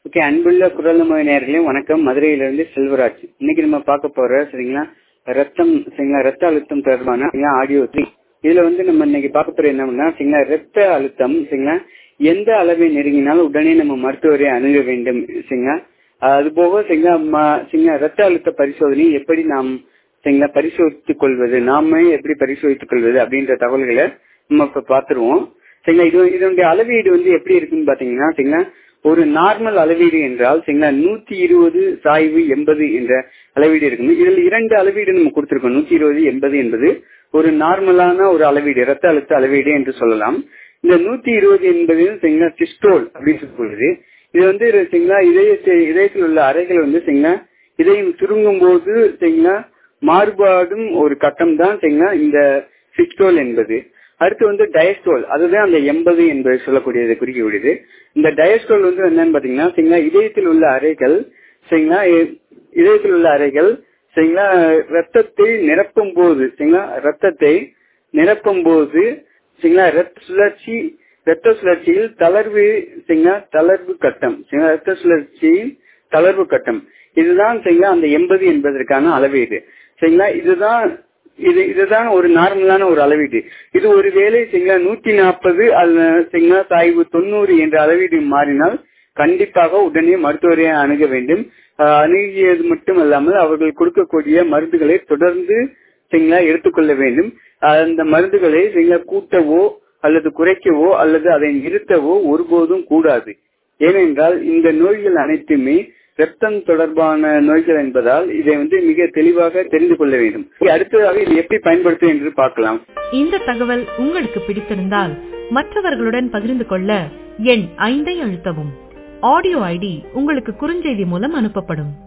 okay அன்புள்ள குரல் நம்ம நேர்களே வணக்கம் மதுரையிலிருந்து செல்வராஜ் இன்னைக்கு நம்ம பார்க்க போற சரிங்களா ரத்தம் சரிங்களா ரத்த அழுத்தம் தொடர்பான ஆடியோ த்ரீ இதுல வந்து நம்ம இன்னைக்கு பார்க்க போற என்னன்னா சரிங்களா ரத்த அழுத்தம் சரிங்களா எந்த அளவை நெருங்கினாலும் உடனே நம்ம மருத்துவரை அணுக வேண்டும் சரிங்களா அது போக சரிங்களா ம- சரிங்களா ரத்த அழுத்த பரிசோதனை எப்படி நாம் சரிங்களா பரிசோதித்துக் கொள்வது நாமே எப்படி பரிசோதித்துக் கொள்வது அப்படின்ற தகவல்களை நம்ம இப்ப பாத்துருவோம் சரிங்களா இது இதனுடைய அளவீடு வந்து எப்படி இருக்குன்னு பாத்தீங்கன்னா சரிங்களா ஒரு நார்மல் அளவீடு என்றால் சரிங்களா நூத்தி இருபது சாய்வு எண்பது என்ற அளவீடு இருக்கும் இதுல இரண்டு அளவீடு நம்ம கொடுத்திருக்கோம் நூத்தி இருபது எண்பது என்பது ஒரு நார்மலான ஒரு அளவீடு ரத்த அழுத்த அளவீடு என்று சொல்லலாம் இந்த நூத்தி இருபது என்பது சரிங்களா சிஸ்டோல் அப்படின்னு சொல்லுது இது வந்து சரிங்களா இதயத்தை இதயத்தில் உள்ள அறைகள் வந்து சரிங்களா இதயம் சுருங்கும் போது சரிங்களா மாறுபாடும் ஒரு கட்டம் தான் சரிங்களா இந்த சிஸ்டோல் என்பது அடுத்து வந்து டயஸ்டோல் அதுதான் அந்த எண்பது என்பது சொல்லக்கூடியது குறிக்கக்கூடியது இந்த டயஸ்டோல் வந்து என்னன்னு பாத்தீங்கன்னா சரிங்களா இதயத்தில் உள்ள அறைகள் சரிங்களா இ- இதயத்தில் உள்ள அறைகள் சரிங்களா ரத்தத்தை நிரப்பும் போது சரிங்களா ரத்தத்தை நிரப்பும் போது சரிங்களா ரத்த சுழற்சி ரத்த சுழற்சியில் தளர்வு சரிங்களா தளர்வு கட்டம் சரிங்களா ரத்த சுழற்சியில் தளர்வு கட்டம் இதுதான் சரிங்களா அந்த எண்பது என்பதற்கான அளவீடு சரிங்களா இதுதான் இது இதுதான் ஒரு நார்மலான ஒரு அளவீடு இது ஒரு வேளை சரிங்களா நூத்தி நாற்பது சரிங்களா சாய்வு தொண்ணூறு என்ற அளவீடு மாறினால் கண்டிப்பாக உடனே மருத்துவரை அணுக வேண்டும் ஆஹ் அணுகியது மட்டும் அல்லாமல் அவர்கள் கொடுக்கக்கூடிய மருந்துகளை தொடர்ந்து சரிங்களா எடுத்துக்கொள்ள வேண்டும் அந்த மருந்துகளை சரிங்களா கூட்டவோ அல்லது குறைக்கவோ அல்லது அதை நிறுத்தவோ ஒருபோதும் கூடாது ஏனென்றால் இந்த நோய்கள் அனைத்துமே ரத்தம் தொடர்பான நோய்கள் என்பதால் இதை வந்து மிக தெளிவாக தெரிந்து கொள்ள வேண்டும் அடுத்ததாக இது எப்படி பயன்படுத்தும் என்று பார்க்கலாம் இந்த தகவல் உங்களுக்கு பிடித்திருந்தால் மற்றவர்களுடன் பகிர்ந்து கொள்ள எண் ஐந்தை அழுத்தவும் ஆடியோ ஐடி உங்களுக்கு குறுஞ்செய்தி மூலம் அனுப்பப்படும்